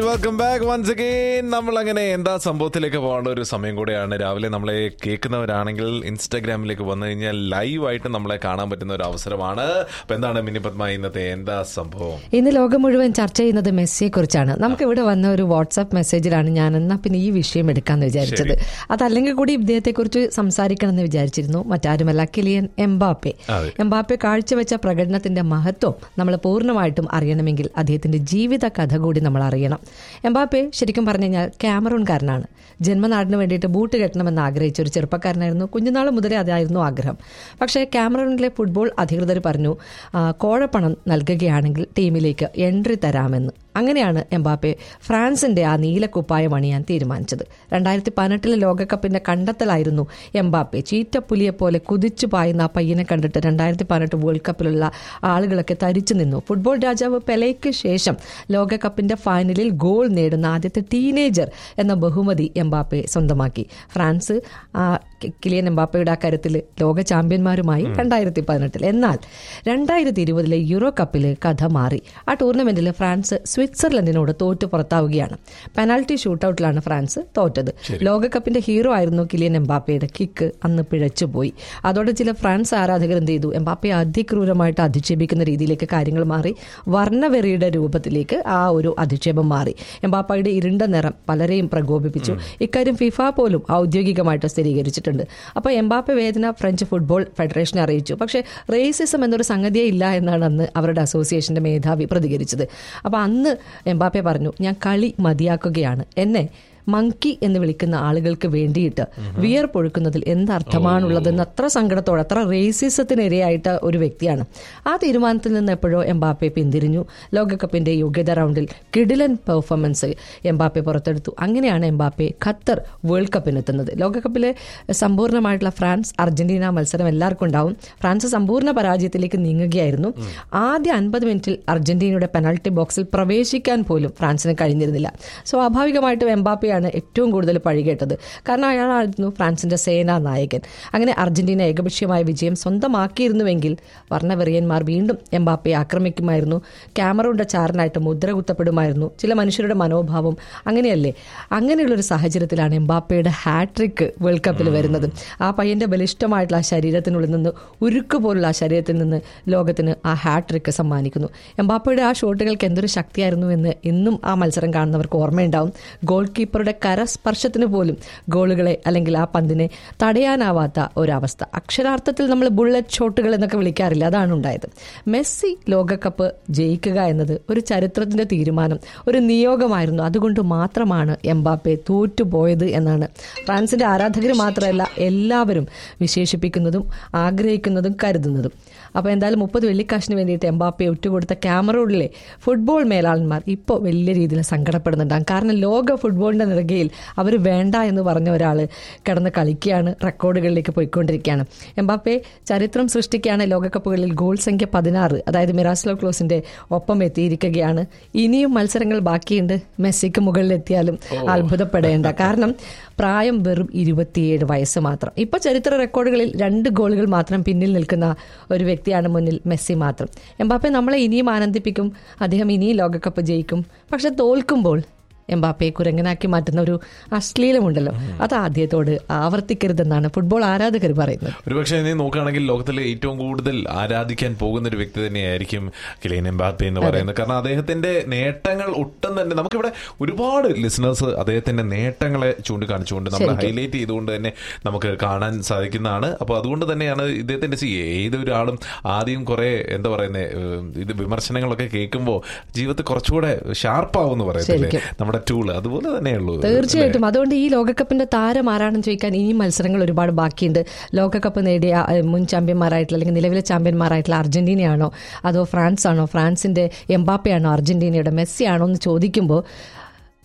Welcome back once again നമ്മൾ അങ്ങനെ എന്താ സംഭവത്തിലേക്ക് പോകേണ്ട ഒരു സമയം കൂടെയാണ് രാവിലെ നമ്മളെ കേൾക്കുന്നവരാണെങ്കിൽ ഇൻസ്റ്റാഗ്രാമിലേക്ക് വന്നു കഴിഞ്ഞാൽ ലൈവായിട്ട് നമ്മളെ കാണാൻ പറ്റുന്ന ഒരു അവസരമാണ് അപ്പൊ എന്താണ് മിനിപത്മ ഇന്നത്തെ എന്താ സംഭവം ഇന്ന് ലോകം മുഴുവൻ ചർച്ച ചെയ്യുന്നത് മെസ്സിയെ കുറിച്ചാണ് നമുക്ക് ഇവിടെ വന്ന ഒരു വാട്സാപ്പ് മെസ്സേജിലാണ് ഞാൻ എന്നാ പിന്നെ ഈ വിഷയം എടുക്കാന്ന് വിചാരിച്ചത് അതല്ലെങ്കിൽ കൂടി ഇദ്ദേഹത്തെ കുറിച്ച് സംസാരിക്കണം എന്ന് വിചാരിച്ചിരുന്നു മറ്റാരുമല്ല കിലിയൻ എംബാപ്പെ അതെ. എംബാപ്പെ കാഴ്ചവെച്ച പ്രകടനത്തിന്റെ മഹത്വം നമ്മൾ പൂർണ്ണമായിട്ടും അറിയണമെങ്കിൽ അദ്ദേഹത്തിന്റെ ജീവിത കഥ കൂടി നമ്മൾ അറിയണം എംബാപ്പെ ശരിക്കും പറഞ്ഞു കഴിഞ്ഞാൽ ക്യാമറൂൺകാരനാണ് ജന്മനാടിന് വേണ്ടിയിട്ട് ബൂട്ട് കെട്ടണമെന്ന് ആഗ്രഹിച്ച ഒരു ചെറുപ്പക്കാരനായിരുന്നു കുഞ്ഞുനാൾ മുതലേ അതായിരുന്നു ആഗ്രഹം പക്ഷേ ക്യാമറൂണിലെ ഫുട്ബോൾ അധികൃതർ പറഞ്ഞു ആ, കോഴപ്പണം നൽകുകയാണെങ്കിൽ ടീമിലേക്ക് എൻട്രി തരാമെന്ന് അങ്ങനെയാണ് എംബാപ്പെ ഫ്രാൻസിന്റെ ആ നീലക്കുപ്പായം അണിയാൻ തീരുമാനിച്ചത് രണ്ടായിരത്തി പതിനെട്ടിലെ ലോകകപ്പിന്റെ കണ്ടെത്തലായിരുന്നു എംബാപ്പെ ചീറ്റപ്പുലിയെ പോലെ കുതിച്ചു പായുന്ന ആ പയ്യനെ കണ്ടിട്ട് രണ്ടായിരത്തി പതിനെട്ട് വേൾഡ് കപ്പിലുള്ള ആളുകളൊക്കെ തരിച്ചു നിന്നു ഫുട്ബോൾ രാജാവ് പെലയ്ക്ക് ശേഷം ലോകകപ്പിന്റെ ഫൈനലിൽ ഗോൾ നേടുന്ന ആദ്യത്തെ ടീനേജർ എന്ന ബഹുമതി എംബാപ്പെ സ്വന്തമാക്കി ഫ്രാൻസ് ആ, കി- കിലിയൻ എംബാപ്പയുടെ ആ കാര്യത്തിൽ ലോക ചാമ്പ്യന്മാരുമായി രണ്ടായിരത്തി പതിനെട്ടിൽ എന്നാൽ രണ്ടായിരത്തി ഇരുപതിലെ യൂറോ കപ്പിൽ കഥ മാറി ആ ടൂർണമെന്റിൽ ഫ്രാൻസ് സ്വിറ്റ്സർലൻഡിനോട് തോറ്റു പുറത്താവുകയാണ് പെനാൽറ്റി ഷൂട്ടൌട്ടിലാണ് ഫ്രാൻസ് തോറ്റത് ലോകകപ്പിന്റെ ഹീറോ ആയിരുന്നു കിലിയൻ എംബാപ്പയുടെ കിക്ക് അന്ന് പിഴച്ചുപോയി അതോടെ ചില ഫ്രാൻസ് ആരാധകർ എന്ത് ചെയ്തു എംബാപ്പയെ അതിക്രൂരമായിട്ട് അധിക്ഷേപിക്കുന്ന രീതിയിലേക്ക് കാര്യങ്ങൾ മാറി വർണ്ണവെറിയുടെ രൂപത്തിലേക്ക് ആ ഒരു അധിക്ഷേപം മാറി എംബാപ്പയുടെ ഇരുണ്ട നിറം പലരെയും പ്രകോപിപ്പിച്ചു ഇക്കാര്യം ഫിഫ പോലും ഔദ്യോഗികമായിട്ട് സ്ഥിരീകരിച്ചിട്ടുണ്ട് അപ്പോൾ എംബാപ്പെ വേദന ഫ്രഞ്ച് ഫുട്ബോൾ ഫെഡറേഷനെ അറിയിച്ചു പക്ഷേ റേസിസം എന്നൊരു സംഗതിയേ ഇല്ല എന്നാണ് അന്ന് അവരുടെ അസോസിയേഷന്റെ മേധാവി പ്രതികരിച്ചത് അപ്പോൾ അന്ന് എംബാപ്പെ പറഞ്ഞു ഞാൻ കളി മതിയാക്കുകയാണ് എന്നെ മങ്കി എന്ന് വിളിക്കുന്ന ആളുകൾക്ക് വേണ്ടിയിട്ട് വിയർപ്പൊഴുക്കുന്നതിൽ എന്തർത്ഥമാണുള്ളതെന്ന് അത്ര സങ്കടത്തോടെ അത്ര റേസിസത്തിനിരയായിട്ട് ഒരു വ്യക്തിയാണ് ആ തീരുമാനത്തിൽ നിന്ന് എപ്പോഴോ എംബാപ്പെ പിന്തിരിഞ്ഞു ലോകകപ്പിന്റെ യോഗ്യത റൗണ്ടിൽ കിഡിലൻ പെർഫോമൻസ് എംബാപ്പെ പുറത്തെടുത്തു അങ്ങനെയാണ് എംബാപ്പെ ഖത്തർ വേൾഡ് കപ്പിനെത്തുന്നത് ലോകകപ്പിലെ സമ്പൂർണ്ണമായിട്ടുള്ള ഫ്രാൻസ് അർജന്റീന മത്സരം എല്ലാവർക്കും ഉണ്ടാവും ഫ്രാൻസ് സമ്പൂർണ്ണ പരാജയത്തിലേക്ക് നീങ്ങുകയായിരുന്നു ആദ്യ അൻപത് മിനിറ്റിൽ അർജന്റീനയുടെ പെനാൽറ്റി ബോക്സിൽ പ്രവേശിക്കാൻ പോലും ഫ്രാൻസിന് കഴിഞ്ഞിരുന്നില്ല സ്വാഭാവികമായിട്ടും എംബാപ്പയാണ് ഏറ്റവും കൂടുതൽ പഴികേട്ടത് കാരണം അയാളായിരുന്നു ഫ്രാൻസിന്റെ സേനാ നായകൻ അങ്ങനെ അർജന്റീന ഏകപക്ഷീയമായ വിജയം സ്വന്തമാക്കിയിരുന്നുവെങ്കിൽ വർണ്ണവെറിയന്മാർ വീണ്ടും എംബാപ്പയെ ആക്രമിക്കുമായിരുന്നു ക്യാമറയുടെ ചാരനായിട്ട് മുദ്ര കുത്തപ്പെടുമായിരുന്നു ചില മനുഷ്യരുടെ മനോഭാവം അങ്ങനെയല്ലേ അങ്ങനെയുള്ളൊരു സാഹചര്യത്തിലാണ് എംബാപ്പയുടെ ഹാട്രിക്ക് വേൾഡ് കപ്പിൽ വരുന്നത് ആ പയ്യന്റെ ബലിഷ്ടമായിട്ടുള്ള ആ ശരീരത്തിനുള്ളിൽ നിന്ന് ഉരുക്ക് പോലുള്ള ആ ശരീരത്തിൽ നിന്ന് ലോകത്തിന് ആ ഹാട്രിക്ക് സമ്മാനിക്കുന്നു എംബാപ്പയുടെ ആ ഷോട്ടുകൾക്ക് എന്തൊരു ശക്തിയായിരുന്നു എന്ന് ഇന്നും ആ മത്സരം കാണുന്നവർക്ക് ഓർമ്മയുണ്ടാവും ഗോൾ കീപ്പറുടെ കരസ്പർശത്തിന് പോലും ഗോളുകളെ അല്ലെങ്കിൽ ആ പന്തിനെ തടയാനാവാത്ത ഒരവസ്ഥ അക്ഷരാർത്ഥത്തിൽ നമ്മൾ ബുള്ളറ്റ് ഷോട്ടുകൾ എന്നൊക്കെ വിളിക്കാറില്ല അതാണ് ഉണ്ടായത് മെസ്സി ലോകകപ്പ് ജയിക്കുക എന്നത് ഒരു ചരിത്രത്തിന്റെ തീരുമാനം ഒരു നിയോഗമായിരുന്നു അതുകൊണ്ട് മാത്രമാണ് എംബാപ്പെ തോറ്റുപോയത് എന്നാണ് ഫ്രാൻസിന്റെ ആരാധകർ മാത്രമല്ല എല്ലാവരും വിശേഷിപ്പിക്കുന്നതും ആഗ്രഹിക്കുന്നതും കരുതുന്നതും അപ്പോൾ എന്തായാലും മുപ്പത് വെള്ളിക്കാശിന് വേണ്ടിയിട്ട് എംബാപ്പെ ഒറ്റുകൊടുത്ത ക്യാമറൂണിലെ ഫുട്ബോൾ മേലാളന്മാർ ഇപ്പോൾ വലിയ രീതിയിൽ സങ്കടപ്പെടുന്നുണ്ടാകും കാരണം ലോക ഫുട്ബോളിന്റെ നെറുകയിൽ അവർ വേണ്ട എന്ന് പറഞ്ഞ ഒരാൾ കിടന്ന് കളിക്കുകയാണ് റെക്കോർഡുകളിലേക്ക് പോയിക്കൊണ്ടിരിക്കുകയാണ് എംബാപ്പെ ചരിത്രം സൃഷ്ടിക്കുകയാണ് ലോകകപ്പുകളിൽ ഗോൾ സംഖ്യ പതിനാറ് അതായത് മിറാസ്ലോ ക്ലോസിന്റെ ഒപ്പം എത്തിയിരിക്കുകയാണ് ഇനിയും മത്സരങ്ങൾ ബാക്കിയുണ്ട് മെസ്സിക്ക് മുകളിലെത്തിയാലും അത്ഭുതപ്പെടേണ്ട കാരണം പ്രായം വെറും ഇരുപത്തിയേഴ് വയസ്സ് മാത്രം ഇപ്പൊ ചരിത്ര റെക്കോർഡുകളിൽ രണ്ട് ഗോളുകൾ മാത്രം പിന്നിൽ നിൽക്കുന്ന ഒരു വ്യക്തിയാണ് മുന്നിൽ മെസ്സി മാത്രം എംബാപ്പെ നമ്മളെ ഇനിയും ആനന്ദിപ്പിക്കും അദ്ദേഹം ഇനിയും ലോകകപ്പ് ജയിക്കും പക്ഷെ തോൽക്കുമ്പോൾ എംബാപ്പയെ കുരങ്ങനാക്കി മാറ്റുന്ന ഒരു അശ്ലീലമുണ്ടല്ലോ അത് ആദ്യത്തോട് ആവർത്തിക്കരുതെന്നാണ് ഫുട്ബോൾ ആരാധകർ പറയുന്നത് ഒരുപക്ഷെ നീ നോക്കുകയാണെങ്കിൽ ലോകത്തിലെ ഏറ്റവും കൂടുതൽ ആരാധിക്കാൻ പോകുന്ന ഒരു വ്യക്തി തന്നെയായിരിക്കും കിലിയൻ എംബാപ്പെ എന്ന് പറയുന്നത് കാരണം അദ്ദേഹത്തിന്റെ നേട്ടങ്ങൾ ഒട്ടും തന്നെ നമുക്കിവിടെ ഒരുപാട് ലിസണേഴ്സ് അദ്ദേഹത്തിന്റെ നേട്ടങ്ങളെ ചൂണ്ടിക്കാണിച്ചുകൊണ്ട് നമ്മൾ ഹൈലൈറ്റ് ചെയ്തുകൊണ്ട് തന്നെ നമുക്ക് കാണാൻ സാധിക്കുന്നതാണ് അപ്പോൾ അതുകൊണ്ട് തന്നെയാണ് ഇദ്ദേഹത്തിന്റെ see, ഏതൊരാളും ആദ്യം കുറെ എന്താ പറയുന്നത് ഇത് വിമർശനങ്ങളൊക്കെ കേൾക്കുമ്പോൾ ജീവിതത്തിൽ കുറച്ചുകൂടെ ഷാർപ്പാവും പറയത്തില്ലേ നമ്മുടെ ടൂള് അതുപോലെ തന്നെയുള്ളൂ തീർച്ചയായിട്ടും അതുകൊണ്ട് ഈ ലോകകപ്പിന്റെ താരം ആരാണെന്ന് ചോദിക്കാൻ ഇനിയും മത്സരങ്ങൾ ഒരുപാട് ബാക്കിയുണ്ട് ലോകകപ്പ് നേടിയ അഹ്, മുൻ ചാമ്പ്യന്മാരായിട്ടുള്ള അല്ലെങ്കിൽ നിലവിലെ ചാമ്പ്യന്മാരായിട്ടുള്ള അർജന്റീനയാണോ അതോ ഫ്രാൻസ് ആണോ ഫ്രാൻസിന്റെ എംബാപ്പയാണോ അർജന്റീനയുടെ മെസ്സി ആണോ എന്ന് ചോദിക്കുമ്പോൾ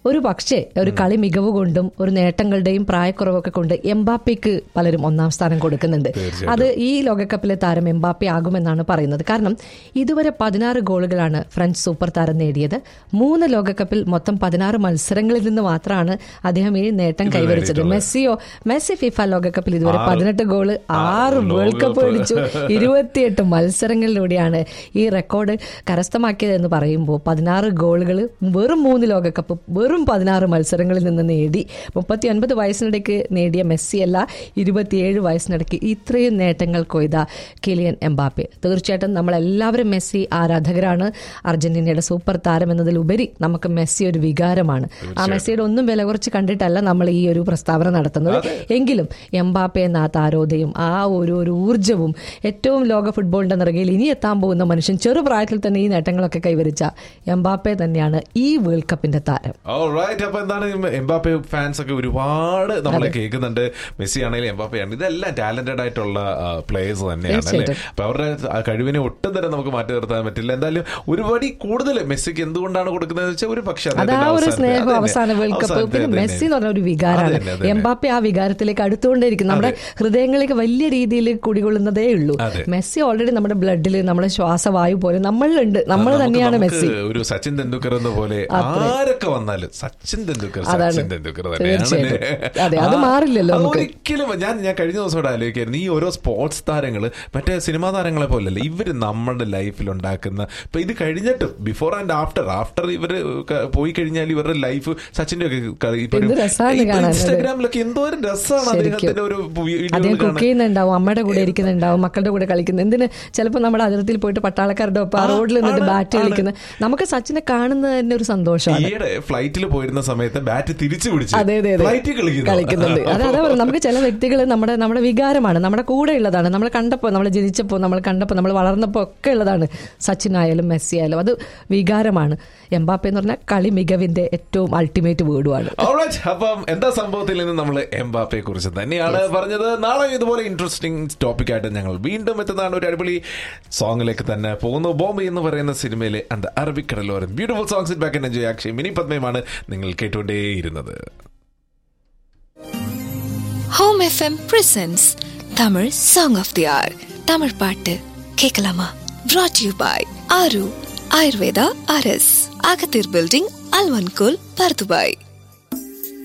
ഒരു പക്ഷേ ഒരു കളി മികവ് കൊണ്ടും ഒരു നേട്ടങ്ങളുടെയും പ്രായക്കുറവൊക്കെ കൊണ്ട് എംബാപ്പയ്ക്ക് പലരും ഒന്നാം സ്ഥാനം കൊടുക്കുന്നുണ്ട് അത് ഈ ലോകകപ്പിലെ താരം എംബാപ്പെ ആകുമെന്നാണ് പറയുന്നത് കാരണം ഇതുവരെ പതിനാറ് ഗോളുകളാണ് ഫ്രഞ്ച് സൂപ്പർ താരം നേടിയത് മൂന്ന് ലോകകപ്പിൽ മൊത്തം പതിനാറ് മത്സരങ്ങളിൽ നിന്ന് മാത്രമാണ് അദ്ദേഹം ഈ നേട്ടം കൈവരിച്ചത് മെസ്സിയോ മെസ്സി ഫിഫ ലോകകപ്പിൽ ഇതുവരെ പതിനെട്ട് ഗോള് ആറ് വേൾഡ് കപ്പ് കളിച്ചു ഇരുപത്തിയെട്ട് മത്സരങ്ങളിലൂടെയാണ് ഈ റെക്കോർഡ് കരസ്ഥമാക്കിയത് എന്ന് പറയുമ്പോൾ പതിനാറ് ഗോളുകൾ വെറും മൂന്ന് ലോകകപ്പ് വെറും പതിനാറ് മത്സരങ്ങളിൽ നിന്ന് നേടി മുപ്പത്തി ഒൻപത് വയസ്സിനിടയ്ക്ക് നേടിയ മെസ്സിയല്ല ഇരുപത്തിയേഴ് വയസ്സിനിടയ്ക്ക് ഇത്രയും നേട്ടങ്ങൾ കൊയ്ത കിലിയൻ എംബാപ്പെ തീർച്ചയായിട്ടും നമ്മളെല്ലാവരും മെസ്സി ആരാധകരാണ് അർജന്റീനയുടെ സൂപ്പർ താരം എന്നതിലുപരി നമുക്ക് മെസ്സി ഒരു വികാരമാണ് ആ മെസ്സിയുടെ ഒന്നും വില കുറച്ച് കണ്ടിട്ടല്ല നമ്മൾ ഈ ഒരു പ്രസ്താവന നടത്തുന്നത് എങ്കിലും എംബാപ്പെ എന്ന ആ താരോദയം ആ ഒരു ഒരു ഊർജ്ജവും ഏറ്റവും ലോക ഫുട്ബോളിന്റെ നിറകയിൽ ഇനി എത്താൻ പോകുന്ന മനുഷ്യൻ ചെറുപ്രായത്തിൽ തന്നെ ഈ നേട്ടങ്ങളൊക്കെ കൈവരിച്ച എംബാപ്പെ തന്നെയാണ് ഈ വേൾഡ് കപ്പിന്റെ താരം റൈറ്റ് അപ്പൊ എന്താണ് എംബാപ്പെ ഫാൻസ് ഒക്കെ ഒരുപാട് നമ്മളെ കേൾക്കുന്നുണ്ട് മെസ്സി ആണെങ്കിലും എംബാപ്പെ ആണ് ഇതെല്ലാം ടാലന്റഡ് ആയിട്ടുള്ള പ്ലേയേഴ്സ് തന്നെയാണ് അല്ലേ തീർച്ചയായിട്ടും. അപ്പൊ അവരുടെ ആ കഴിവിനെ ഒട്ടും തന്നെ നമുക്ക് മാറ്റി നിർത്താൻ പറ്റില്ല എന്തായാലും ഒരുപടി കൂടുതൽ മെസ്സിക്ക് എന്തുകൊണ്ടാണ് കൊടുക്കുന്നത് വെച്ചാൽ ഒരു പക്ഷേ അത് ആ അദ്ദേഹത്തിന്റെ ഒരു അവസാനത്തെ- സ്നേഹം അതന്നെ, അവസാന വേൾഡ് കപ്പ് അവസാനത്തെ പിന്നെ അതന്നെ. മെസ്സി എന്ന് പറഞ്ഞ ഒരു വികാരമാണ് അതന്നെ, അതന്നെ. എംബാപ്പെ ആ വികാരത്തിലേക്ക് അടുത്തുകൊണ്ടേയിരിക്കും നമ്മുടെ ഹൃദയങ്ങളിലേക്ക് വലിയ രീതിയിൽ കുടികൊള്ളുന്നതേ ഉള്ളൂ അതെ. മെസ്സി ഓൾറെഡി നമ്മുടെ ബ്ലഡിൽ നമ്മുടെ ശ്വാസവായു പോലെ നമ്മളിലുണ്ട് നമ്മൾ നമുക്ക് തന്നെയാണ് നമുക്ക് മെസ്സി ഒരു സച്ചിൻ തെണ്ടുൽക്കർ എന്ന പോലെ ആരൊക്കെ വന്നാലും സച്ചിൻ തെണ്ടുൽക്കർ അതാണ്. സച്ചിൻ തെണ്ടുൽക്കർ തന്നെയാണ് തീർച്ചയായിട്ടും. അതെ, അത് ആ, മാറില്ലല്ലോ അത് നമുക്ക്. ഒരിക്കലും ഞാൻ ഞാൻ കഴിഞ്ഞ ദിവസം ഇവിടെ ആലോചിക്കായിരുന്നു ഈ ഓരോ സ്പോർട്സ് താരങ്ങള് മറ്റേ സിനിമാ താരങ്ങളെ പോലല്ല ഇവര് നമ്മുടെ ലൈഫിൽ ഉണ്ടാക്കുന്ന ഇപ്പൊ ഇത് കഴിഞ്ഞിട്ട് ബിഫോർ ആൻഡ് ആഫ്റ്റർ ആഫ്റ്റർ ഇവര് ക- പോയി കഴിഞ്ഞാൽ ഇവരുടെ ലൈഫ് സച്ചിന്റെ ഒക്കെ കളി- ഇപ്പൊ ഒരു- എന്ത് രസാണ് ഇപ്പൊ കാണാൻ. ഇൻസ്റ്റാഗ്രാമിലൊക്കെ എന്തോരം രസമാണ് ശരിക്കും. അദ്ദേഹത്തിന്റെ ഒരു അദ്ദേഹം വീഡിയോ കുക്ക് ചെയ്യുന്നുണ്ടാവും അമ്മയുടെ കൂടെ ഇരിക്കുന്നുണ്ടാവും മക്കളുടെ കൂടെ കളിക്കുന്നത് എന്തിന് ചിലപ്പോൾ നമ്മുടെ അതിർത്തിയിൽ പോയിട്ട് പട്ടാളക്കാരുടെ ഒപ്പം ആ ആ, റോഡിൽ നിന്നിട്ട് ആണ്, ബാറ്റ് ആണ്. കളിക്കുന്നത് നമുക്ക് സച്ചിനെ കാണുന്നത് തന്നെ ഒരു സന്തോഷമാണ് ഈയിടെ ഫ്ലൈറ്റിൽ പോയിരുന്ന സമയത്ത് ബാറ്റ് തിരിച്ചു പിടിച്ച് അതെ അതെ അതെ ഫ്ലൈറ്റിൽ കളിക്കുന്നു കളിക്കുന്നുണ്ട് അതെ അതെ പറഞ്ഞത്. നമുക്ക് ചില വ്യക്തികൾ നമ്മുടെ നമ്മുടെ വികാരമാണ് നമ്മുടെ കൂടെ ഉള്ളതാണ് നമ്മൾ കണ്ടപ്പോൾ നമ്മൾ ജനിച്ചപ്പോൾ നമ്മൾ കണ്ടപ്പോൾ നമ്മൾ വളർന്നപ്പോൾ ഒക്കെ ഉള്ളതാണ് സച്ചിൻ ആയാലും മെസ്സി ആയാലും അത് വികാരമാണ് എംബാപ്പെ എന്ന് പറഞ്ഞാൽ കളി മികവിന്റെ ഏറ്റവും അൾട്ടിമേറ്റ് വേർഡുമാണ് Alright, അപ്പം എന്താ സംഭവത്തിൽ നിന്ന് നമ്മൾ എംബാപ്പയെ കുറിച്ച് തന്നെയാണ് പറഞ്ഞത് നാളെ ഇതുപോലെ ഇൻട്രസ്റ്റിംഗ് ടോപ്പിക് ആയിട്ട് ഞങ്ങൾ വീണ്ടും എത്തുന്നതാണ് ഒരു അടിപൊളി സോങ്ങിലേക്ക് തന്നെ പോകുന്നു ബോംബെ എന്ന് പറയുന്ന സിനിമയിലെ and Arabikkadaloram beautiful songs sit back enjoy Akshay Mini പത്മയുമാണ് നിങ്ങൾ കേട്ടുകൊണ്ടേയിരുന്നത് home FM presents Tamil song of the hour Tamil பாட்டு கேட்கலாமா brought யூ பாய் ஆரு ஆயுர்வேதா ஆர்எஸ் அகத்தீர் பில்டிங் அல்வன்கோல் பர்துபாய்